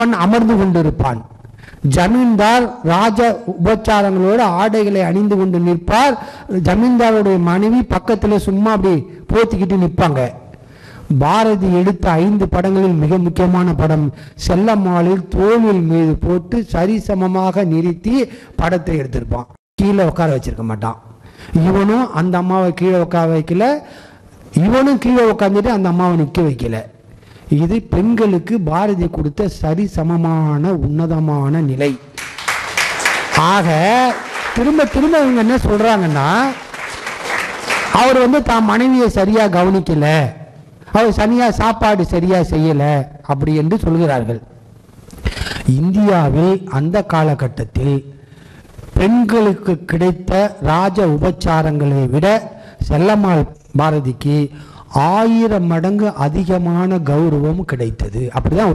அவன் அமர்ந்து கொண்டிருப்பான் ஜமீன்தார் ராஜ உபச்சாரங்களோடு ஆடைகளை அணிந்து கொண்டு நிற்பார் ஜமீன்தாருடைய மனைவி பக்கத்துல சும்மா அப்படி போத்திக்கிட்டு நிற்பாங்க பாரதி எடுத்த ஐந்து படங்களில் மிக முக்கியமான படம் செல்லம்மாளில் தோளில் மீது போட்டு சரிசமமாக நிறுத்தி படத்தை எடுத்திருப்பான் கீழே உட்கார வச்சிருக்க மாட்டான் இவனும் அந்த அம்மாவை கீழே உட்கார வைக்கல இவனும் கீழே உட்காந்துட்டு அந்த அம்மாவை நிற்க வைக்கல இது பெண்களுக்கு பாரதி கொடுத்த சரிசமமான உன்னதமான நிலை ஆக திரும்ப திரும்ப இவங்க என்ன சொல்றாங்கன்னா அவர் வந்து தான் மனைவியை சரியா கவனிக்கல அவர் சரியா சாப்பாடு சரியா செய்யல அப்படி என்று சொல்கிறார்கள் இந்தியாவில் அந்த காலகட்டத்தில் பெண்களுக்கு கிடைத்த ராஜ உபச்சாரங்களை விட செல்லம்மாள் பாரதிக்கு ஆயிரம் மடங்கு அதிகமான கௌரவம் கிடைத்தது அப்படிதான்